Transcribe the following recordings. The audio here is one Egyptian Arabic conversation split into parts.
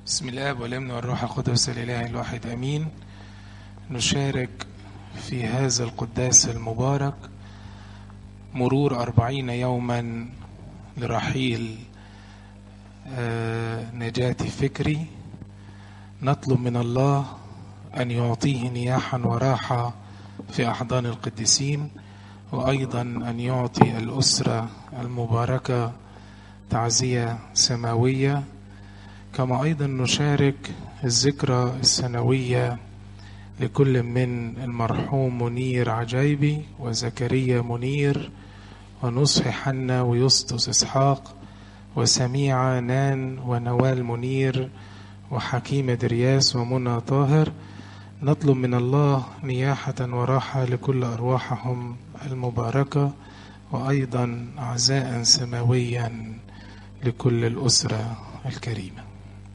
بسم الاب والابن والروح القدس الاله الواحد امين نشارك في هذا القداس المبارك مرور أربعين يوما لرحيل آه، نجاة فكري نطلب من الله أن يعطيه نياحا وراحة في أحضان القديسين وأيضا أن يعطي الأسرة المباركة تعزية سماوية كما أيضا نشارك الذكرى السنوية لكل من المرحوم منير عجايبي وزكريا منير ونصح حنا ويسطس إسحاق وسميعة نان ونوال منير وحكيمة درياس ومنى طاهر نطلب من الله نياحة وراحة لكل أرواحهم المباركة وأيضا عزاء سماويا لكل الأسرة الكريمة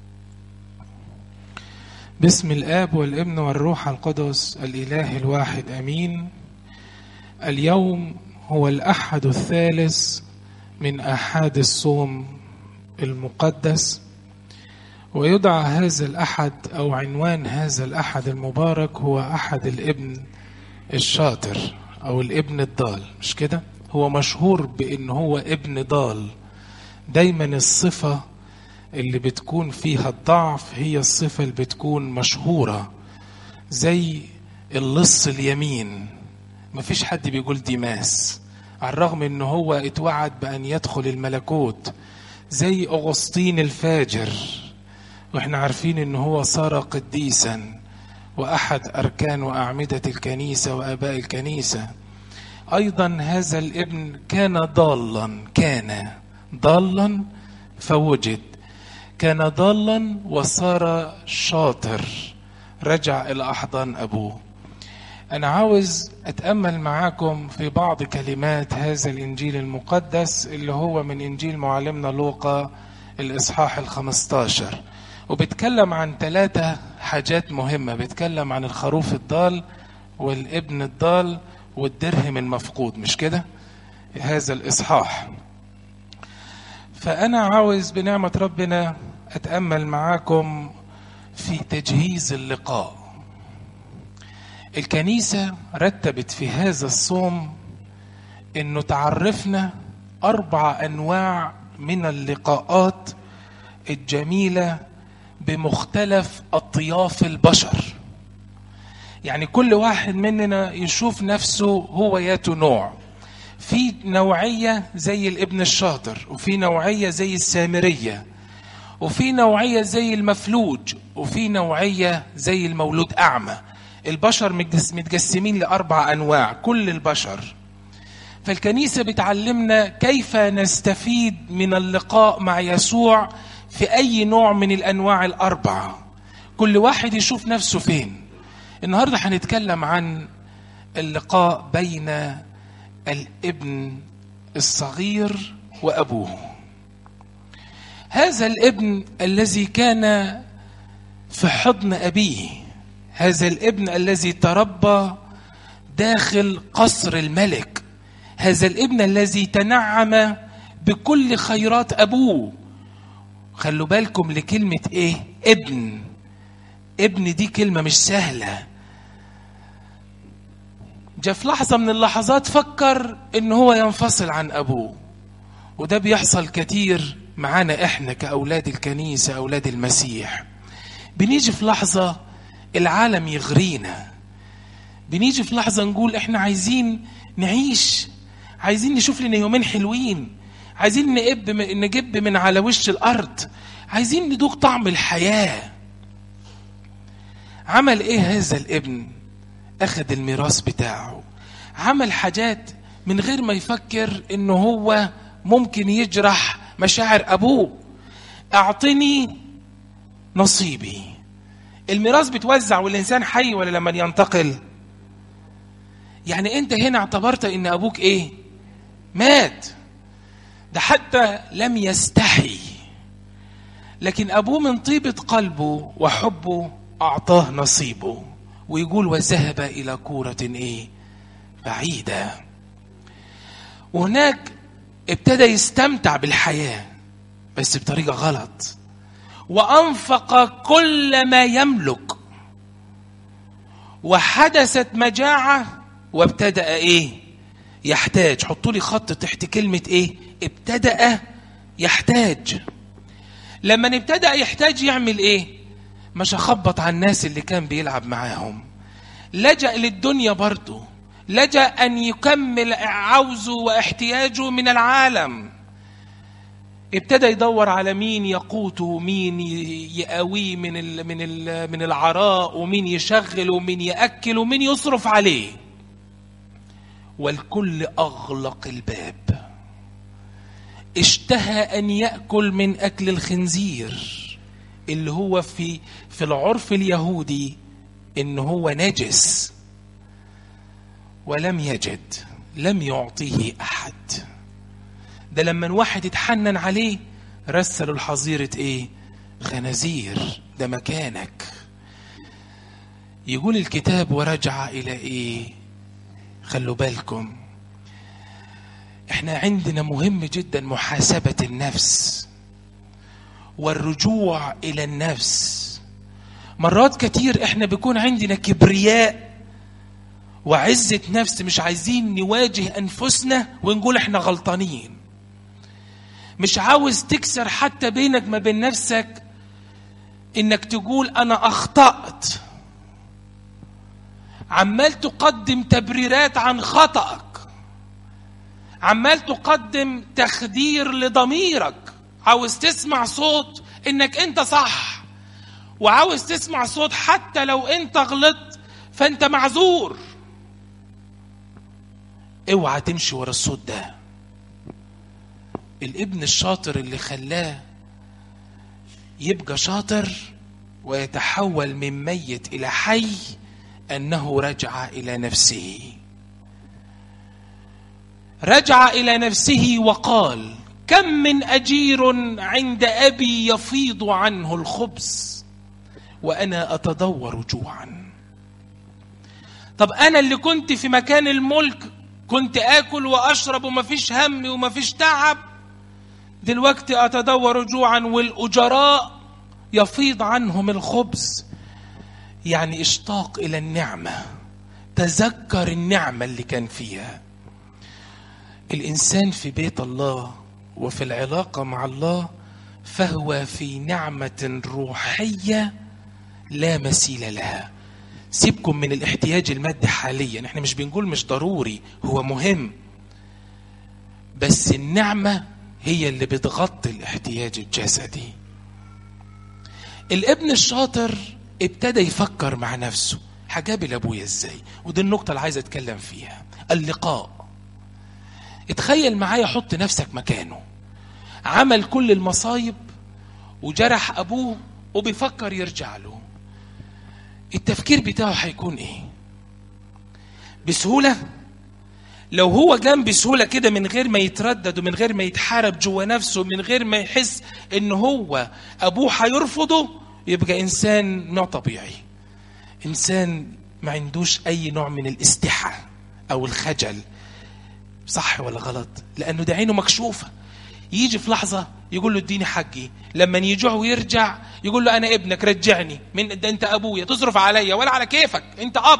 باسم الآب والابن والروح القدس الإله الواحد أمين اليوم هو الأحد الثالث من أحاد الصوم المقدس ويدعى هذا الأحد أو عنوان هذا الأحد المبارك هو أحد الابن الشاطر أو الابن الضال مش كده؟ هو مشهور بأن هو ابن ضال دايما الصفة اللي بتكون فيها الضعف هي الصفة اللي بتكون مشهورة زي اللص اليمين مفيش حد بيقول ديماس على الرغم ان هو اتوعد بان يدخل الملكوت زي اغسطين الفاجر واحنا عارفين ان هو صار قديسا واحد اركان واعمده الكنيسه واباء الكنيسه ايضا هذا الابن كان ضالا كان ضالا فوجد كان ضالا وصار شاطر رجع الى احضان ابوه انا عاوز اتامل معاكم في بعض كلمات هذا الانجيل المقدس اللي هو من انجيل معلمنا لوقا الاصحاح الخمستاشر وبيتكلم عن ثلاثة حاجات مهمة بيتكلم عن الخروف الضال والابن الضال والدرهم المفقود مش كده هذا الإصحاح فأنا عاوز بنعمة ربنا أتأمل معاكم في تجهيز اللقاء الكنيسة رتبت في هذا الصوم انه تعرفنا اربع انواع من اللقاءات الجميلة بمختلف اطياف البشر يعني كل واحد مننا يشوف نفسه هو ياته نوع في نوعية زي الابن الشاطر وفي نوعية زي السامرية وفي نوعية زي المفلوج وفي نوعية زي المولود أعمى البشر متقسمين لأربع أنواع كل البشر فالكنيسة بتعلمنا كيف نستفيد من اللقاء مع يسوع في أي نوع من الأنواع الأربعة كل واحد يشوف نفسه فين النهاردة هنتكلم عن اللقاء بين الابن الصغير وأبوه هذا الابن الذي كان في حضن أبيه هذا الابن الذي تربى داخل قصر الملك هذا الابن الذي تنعم بكل خيرات ابوه خلوا بالكم لكلمه ايه ابن ابن دي كلمه مش سهله جاء في لحظه من اللحظات فكر ان هو ينفصل عن ابوه وده بيحصل كتير معانا احنا كاولاد الكنيسه اولاد المسيح بنيجي في لحظه العالم يغرينا بنيجي في لحظة نقول احنا عايزين نعيش عايزين نشوف لنا يومين حلوين عايزين نقب نجب من على وش الأرض عايزين ندوق طعم الحياة عمل ايه هذا الابن اخذ الميراث بتاعه عمل حاجات من غير ما يفكر انه هو ممكن يجرح مشاعر ابوه اعطني نصيبي الميراث بيتوزع والانسان حي ولا لما ينتقل يعني انت هنا اعتبرت ان ابوك ايه مات ده حتى لم يستحي لكن ابوه من طيبه قلبه وحبه اعطاه نصيبه ويقول وذهب الى كوره ايه بعيده وهناك ابتدى يستمتع بالحياه بس بطريقه غلط وانفق كل ما يملك وحدثت مجاعه وابتدا ايه يحتاج حطوا لي خط تحت كلمه ايه ابتدا يحتاج لما ابتدا يحتاج يعمل ايه مش اخبط على الناس اللي كان بيلعب معاهم لجأ للدنيا برضه لجأ أن يكمل عوزه واحتياجه من العالم ابتدى يدور على مين يقوته ومين يقاويه من ال من ال من العراء ومين يشغل ومين ياكل ومين يصرف عليه والكل اغلق الباب اشتهى ان ياكل من اكل الخنزير اللي هو في في العرف اليهودي ان هو نجس ولم يجد لم يعطيه احد ده لما واحد اتحنن عليه رسلوا الحظيرة ايه خنازير ده مكانك يقول الكتاب ورجع الى ايه خلوا بالكم احنا عندنا مهم جدا محاسبة النفس والرجوع الى النفس مرات كتير احنا بيكون عندنا كبرياء وعزة نفس مش عايزين نواجه انفسنا ونقول احنا غلطانين مش عاوز تكسر حتى بينك ما بين نفسك انك تقول انا اخطأت عمال تقدم تبريرات عن خطأك عمال تقدم تخدير لضميرك عاوز تسمع صوت انك انت صح وعاوز تسمع صوت حتى لو انت غلطت فانت معذور اوعى تمشي ورا الصوت ده الابن الشاطر اللي خلاه يبقى شاطر ويتحول من ميت الى حي انه رجع الى نفسه رجع الى نفسه وقال كم من اجير عند ابي يفيض عنه الخبز وانا اتدور جوعا طب انا اللي كنت في مكان الملك كنت اكل واشرب ومفيش هم ومفيش تعب دلوقتي اتدور جوعا والاجراء يفيض عنهم الخبز يعني اشتاق الى النعمه تذكر النعمه اللي كان فيها الانسان في بيت الله وفي العلاقه مع الله فهو في نعمه روحيه لا مثيل لها سيبكم من الاحتياج المادي حاليا احنا مش بنقول مش ضروري هو مهم بس النعمه هي اللي بتغطي الاحتياج الجسدي الابن الشاطر ابتدى يفكر مع نفسه هجابل ابويا ازاي ودي النقطه اللي عايز اتكلم فيها اللقاء اتخيل معايا حط نفسك مكانه عمل كل المصايب وجرح ابوه وبيفكر يرجع له التفكير بتاعه هيكون ايه بسهوله لو هو جام بسهوله كده من غير ما يتردد ومن غير ما يتحارب جوه نفسه من غير ما يحس ان هو ابوه هيرفضه يبقى انسان نوع طبيعي انسان ما عندوش اي نوع من الاستحاء او الخجل صح ولا غلط لانه ده عينه مكشوفه يجي في لحظه يقول له اديني حقي لما يجوع ويرجع يقول له انا ابنك رجعني من ده انت ابويا تصرف عليا ولا على كيفك انت اب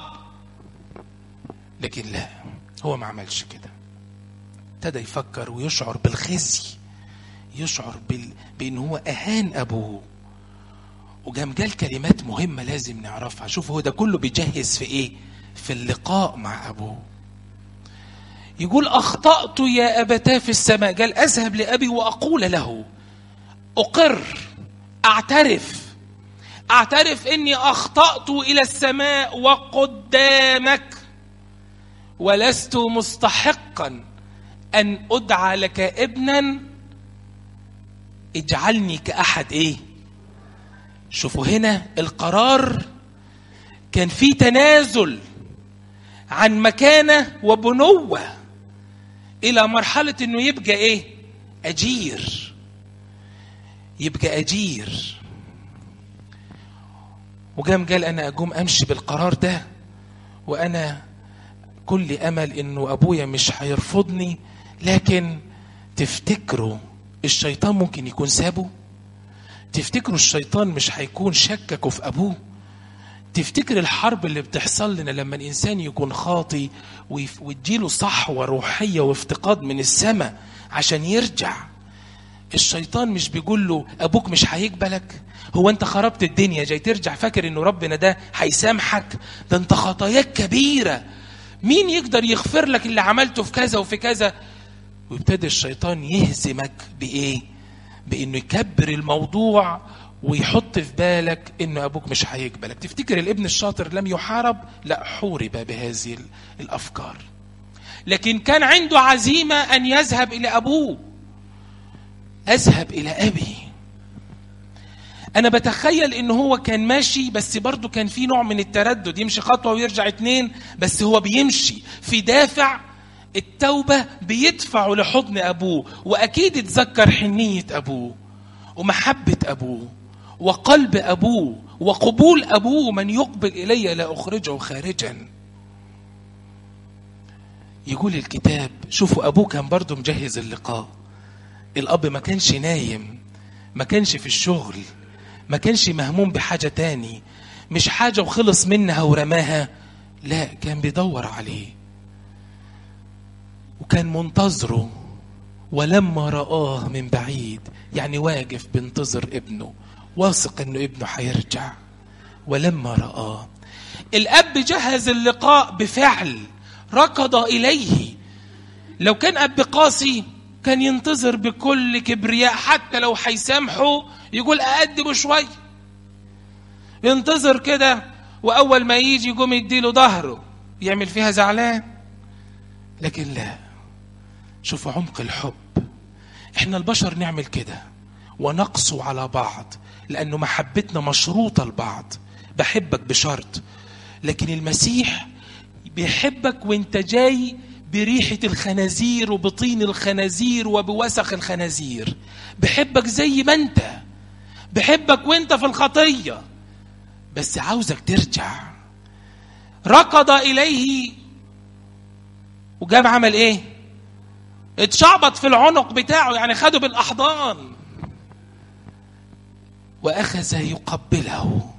لكن لا هو ما عملش كده ابتدى يفكر ويشعر بالخزي يشعر بال... بان هو اهان ابوه وجام جال كلمات مهمه لازم نعرفها شوف هو ده كله بيجهز في ايه في اللقاء مع ابوه يقول اخطات يا ابتاه في السماء قال اذهب لابي واقول له اقر اعترف اعترف اني اخطات الى السماء وقدامك ولست مستحقا ان ادعى لك ابنا اجعلني كاحد ايه شوفوا هنا القرار كان في تنازل عن مكانه وبنوه الى مرحله انه يبقى ايه اجير يبقى اجير وقام قال انا اقوم امشي بالقرار ده وانا كل امل انه ابويا مش هيرفضني لكن تفتكروا الشيطان ممكن يكون سابه تفتكروا الشيطان مش هيكون شككوا في ابوه تفتكر الحرب اللي بتحصل لنا لما الانسان يكون خاطي ويف- وتجيله صحوه روحيه وافتقاد من السماء عشان يرجع الشيطان مش بيقول له ابوك مش هيقبلك هو انت خربت الدنيا جاي ترجع فاكر انه ربنا ده هيسامحك ده انت خطاياك كبيره مين يقدر يغفر لك اللي عملته في كذا وفي كذا وابتدى الشيطان يهزمك بايه بانه يكبر الموضوع ويحط في بالك انه ابوك مش هيقبلك تفتكر الابن الشاطر لم يحارب لا حورب بهذه ال- الافكار لكن كان عنده عزيمه ان يذهب الى ابوه اذهب الى ابي انا بتخيل ان هو كان ماشي بس برضه كان في نوع من التردد يمشي خطوه ويرجع اتنين بس هو بيمشي في دافع التوبه بيدفعه لحضن ابوه واكيد اتذكر حنيه ابوه ومحبه ابوه وقلب ابوه وقبول ابوه من يقبل الي لا اخرجه خارجا يقول الكتاب شوفوا ابوه كان برضه مجهز اللقاء الاب ما كانش نايم ما كانش في الشغل ما كانش مهموم بحاجة تاني مش حاجة وخلص منها ورماها لا كان بيدور عليه وكان منتظره ولما رآه من بعيد يعني واقف بينتظر ابنه واثق انه ابنه هيرجع ولما رآه الاب جهز اللقاء بفعل ركض اليه لو كان اب قاسي كان ينتظر بكل كبرياء حتى لو هيسامحه يقول اقدمه شويه ينتظر كده واول ما يجي يقوم يديله ظهره يعمل فيها زعلان لكن لا شوفوا عمق الحب احنا البشر نعمل كده ونقسو على بعض لانه محبتنا مشروطه لبعض بحبك بشرط لكن المسيح بيحبك وانت جاي بريحة الخنازير وبطين الخنازير وبوسخ الخنازير بحبك زي ما انت بحبك وانت في الخطية بس عاوزك ترجع ركض إليه وجاب عمل ايه اتشعبط في العنق بتاعه يعني خده بالأحضان وأخذ يقبله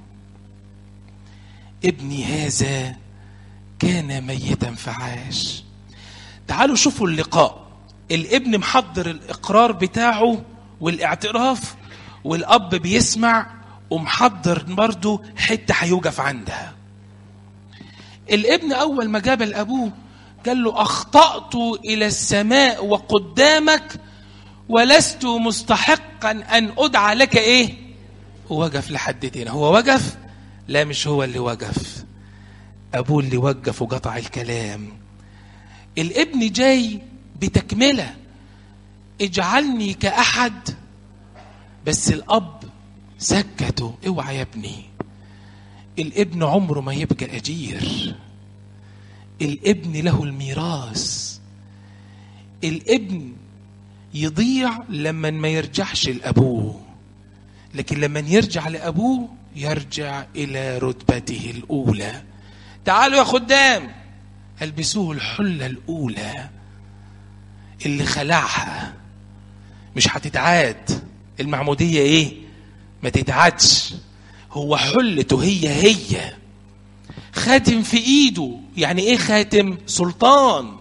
ابني هذا كان ميتا فعاش تعالوا شوفوا اللقاء الابن محضر الاقرار بتاعه والاعتراف والاب بيسمع ومحضر برضه حته هيوقف عندها الابن اول ما جاب لابوه قال له اخطات الى السماء وقدامك ولست مستحقا ان ادعى لك ايه وقف لحد هنا هو وقف لا مش هو اللي وقف ابوه اللي وقف وقطع الكلام الابن جاي بتكمله اجعلني كاحد بس الاب سكته اوعى يا ابني الابن عمره ما يبقى اجير الابن له الميراث الابن يضيع لما ما يرجعش لابوه لكن لما يرجع لابوه يرجع الى رتبته الاولى تعالوا يا خدام البسوه الحله الاولى اللي خلعها مش هتتعاد المعموديه ايه ما تتعادش هو حلته هي هي خاتم في ايده يعني ايه خاتم سلطان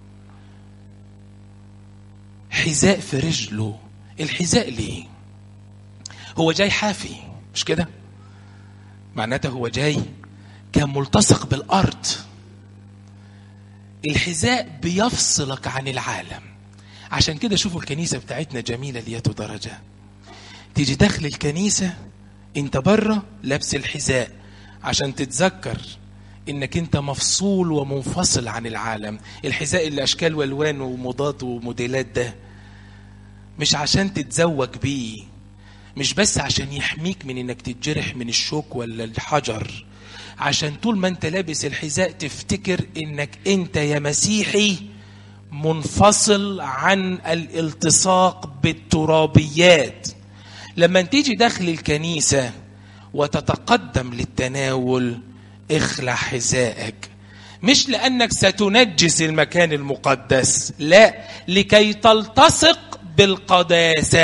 حذاء في رجله الحذاء ليه هو جاي حافي مش كده معناته هو جاي كان ملتصق بالارض الحذاء بيفصلك عن العالم عشان كده شوفوا الكنيسه بتاعتنا جميله لياتو درجه تيجي داخل الكنيسه انت بره لابس الحذاء عشان تتذكر انك انت مفصول ومنفصل عن العالم الحذاء اللي اشكال والوان ومضاد وموديلات ده مش عشان تتزوج بيه مش بس عشان يحميك من انك تتجرح من الشوك ولا الحجر عشان طول ما انت لابس الحذاء تفتكر انك انت يا مسيحي منفصل عن الالتصاق بالترابيات لما تيجي داخل الكنيسة وتتقدم للتناول اخلع حذائك مش لأنك ستنجس المكان المقدس لا لكي تلتصق بالقداسة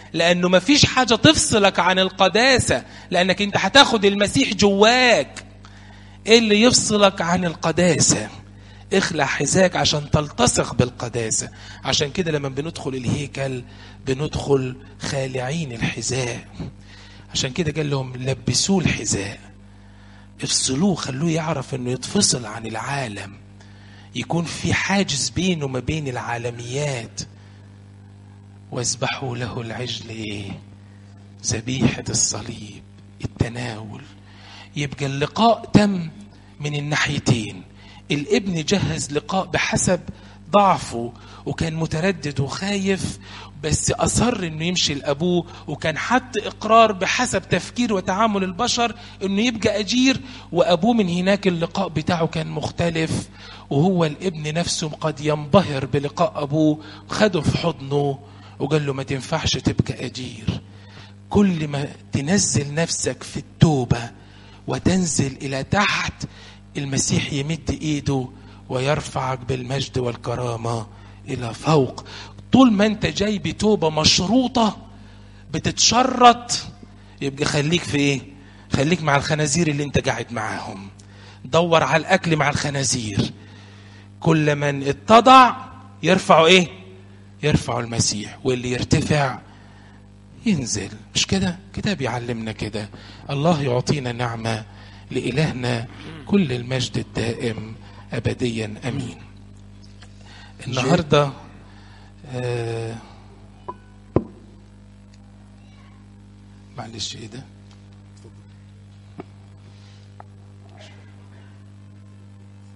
لانه مفيش حاجه تفصلك عن القداسه لانك انت هتاخد المسيح جواك ايه اللي يفصلك عن القداسه اخلع حذاك عشان تلتصق بالقداسه عشان كده لما بندخل الهيكل بندخل خالعين الحذاء عشان كده قال لهم لبسوه الحذاء افصلوه خلوه يعرف انه يتفصل عن العالم يكون في حاجز بينه وما بين العالميات واذبحوا له العجل ايه ذبيحة الصليب التناول يبقى اللقاء تم من الناحيتين الابن جهز لقاء بحسب ضعفه وكان متردد وخايف بس أصر إنه يمشي لأبوه وكان حط إقرار بحسب تفكير وتعامل البشر إنه يبقى أجير وأبوه من هناك اللقاء بتاعه كان مختلف وهو الابن نفسه قد ينبهر بلقاء أبوه خده في حضنه وقال له ما تنفعش تبقى أجير كل ما تنزل نفسك في التوبة وتنزل إلى تحت المسيح يمد إيده ويرفعك بالمجد والكرامة إلى فوق طول ما أنت جاي بتوبة مشروطة بتتشرط يبقى خليك في إيه؟ خليك مع الخنازير اللي أنت قاعد معاهم دور على الأكل مع الخنازير كل من اتضع يرفع إيه؟ يرفع المسيح واللي يرتفع ينزل مش كده كتاب يعلمنا كده الله يعطينا نعمة لإلهنا كل المجد الدائم أبديا أمين النهاردة آه معلش إيه ده